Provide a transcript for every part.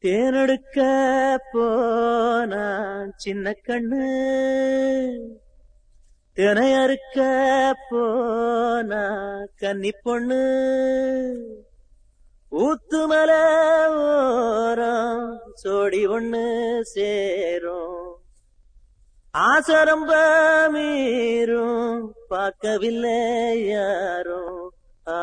தேனெடுக்க போனா சின்ன கண்ணு தினை அறுக்க போனா கன்னி பொண்ணு ஊத்துமல ஓரம் சோடி ஒண்ணு சேரும் ஆசரம்ப மீறும் பார்க்கவில்லை யாரும் ஆ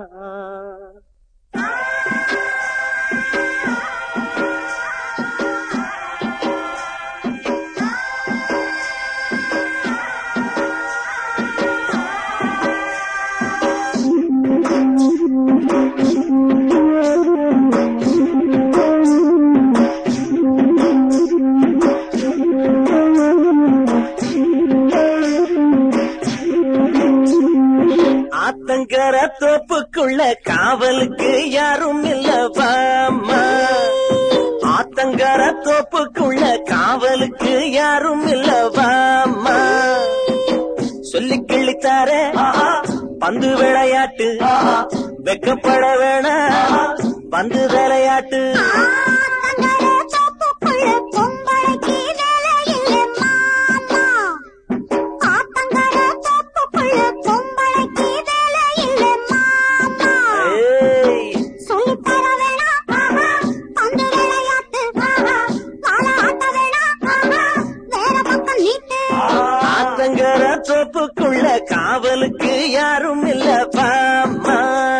ஆத்தங்கர தோப்புக்குள்ள காவலுக்கு யாரும் இல்லவாமா ஆத்தங்கர தோப்புக்குள்ள காவலுக்கு யாரும் இல்லவாமா சொல்லி கிள்ளித்தார பந்து விளையாட்டு வெக்கப்பட வேணாம் பந்து விளையாட்டு தங்கர தோப்புக்குள்ள பொம்பளைக்கு வேலை இல்ல மாமா ஆத்தங்கர தோப்புக்குள்ள பொம்பளைக்கு வேலை இல்ல மாமா ஏய், சொல்லித் தர வேணாம் பந்து விளையாட்டு வாழ ஆட்ட வேணாம் வேற பக்கம் நீட்டு ஆத்தங்கர தோப்புக்குள்ள காவலுக்கு யாரும் இல்லவாமா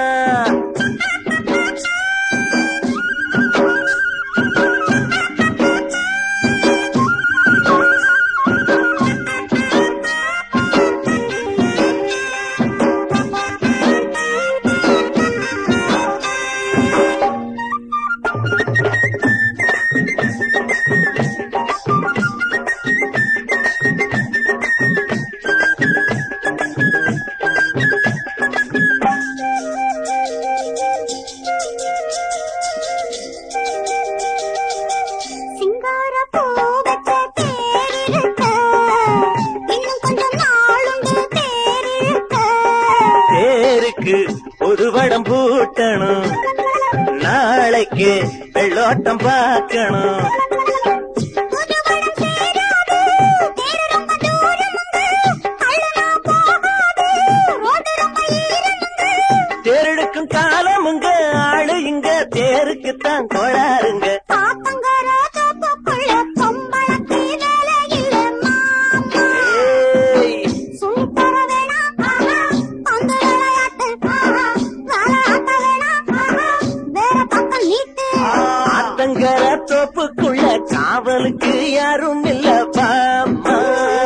சிங்கார பூவச்ச தேரிருக்க இன்னும் கொஞ்சம் நாளுண்டு தேரிருக்க பேருக்கு ஒரு வடம் பூட்டணும் நாளைக்கு வெள்ளோட்டம் பார்க்கணும் புதுவனம் சேராது தேரு ரொம்ப தூரமுங்க அழுனா போகாது ரோடு ரொம்ப ஈரமுங்க தேரெடுக்கும் காலமுங்க ஆளு இங்க தேருக்குத்தான் கோளாறுங்க பாப்பங்கர தோப்புக்குள்ள பொம்பளைக்கு வேலை இல்ல மாமா ஏய், சொல்லித் தர வேணாம் பந்து விளையாட்டு வேலை ஆட்ட வேணாம் வேற பக்கம் நீட்டு ஆத்தங்கர தோப்புக்குள்ள காவலுக்கு யாரும் இல்ல பாமா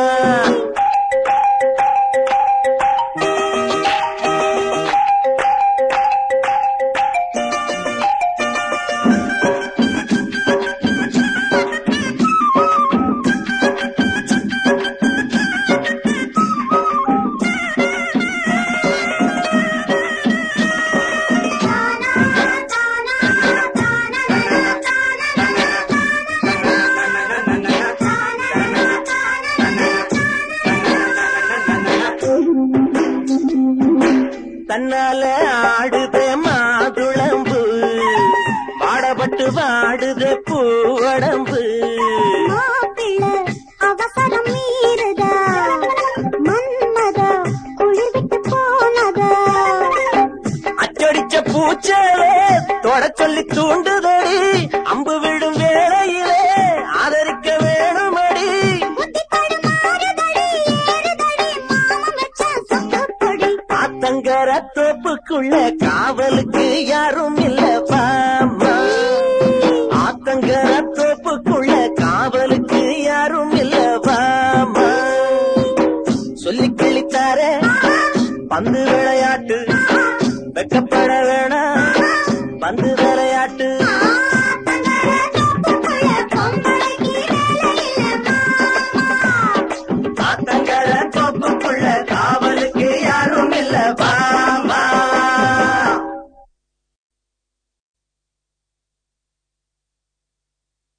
தன்னால ஆடுதே மாதுளம்பு பாடப்பட்டு வாடுதே பூவடம்பு மாப்பிள்ளை அவசரம் மீறுதா மன்மதா குளிர் விட்டு போனதா அச்சடிச்ச பூச்சலே தொட சொல்லி தூண்டுதடி அம்பு விடும் வேளையிலே ஆதரிக்க வேணுமடி புத்தி தடுமாறுதடி ஏறுதடி மாமன் வச்ச சொத்துப்பொடி ஆத்தங்கர தோப்புக்குள்ள காவலுக்கு யாரும் இல்ல பாமா ஆத்தங்கர தோப்புக்குள்ள காவலுக்கு யாரும் இல்ல பாமா சொல்லி கிள்ளித்தார பந்து விளையாட்டு வெக்கப்பட வேணாம்